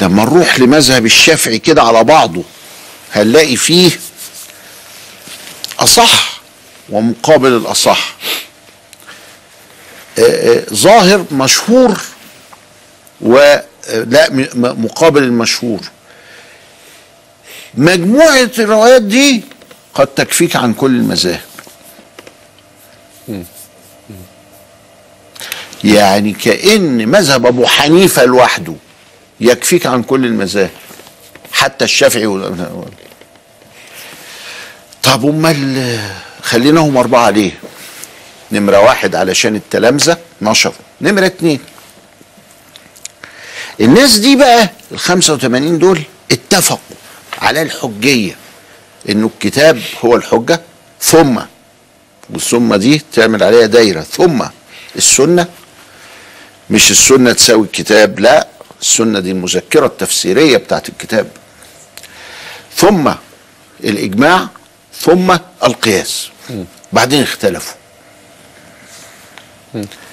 لما نروح لمذهب الشافعي كده على بعضه هنلاقي فيه اصح ومقابل الاصح آه، آه، ظاهر مشهور ولا مقابل المشهور مجموعة الروايات دي قد تكفيك عن كل المذاهب يعني كأن مذهب أبو حنيفة لوحده يكفيك عن كل المذاهب حتى الشافعي وال- طب امال خليناهم أربعة ليه؟ نمرة واحد علشان التلامذة نشروا نمرة اتنين الناس دي بقى ال 85 دول اتفقوا على الحجية انه الكتاب هو الحجة ثم والثم دي تعمل عليها دايرة ثم السنة مش السنة تساوي الكتاب لا السنة دي المذكرة التفسيرية بتاعت الكتاب ثم الإجماع ثم القياس بعدين اختلفوا